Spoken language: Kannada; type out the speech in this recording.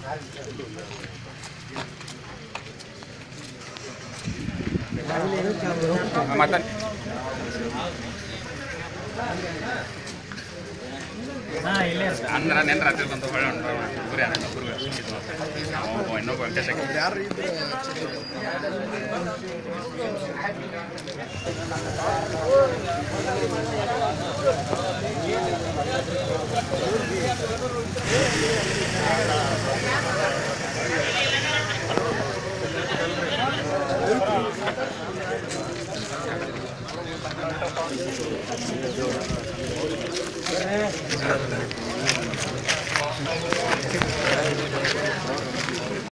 ಮತ್ತೆ ಅಂದ್ರೆ ನೆನ್ ರಾತ್ರಿ ಬಂದು ಹೊಳೆ ಉಂಟು ಗುರಿ ಅಣ್ಣ ಗುರು ನಾವು ಇನ್ನೊಬ್ಬ ವೆಂಕಟೇಶ ಯಾರು ಇದ್ರೆ ¡Gracias!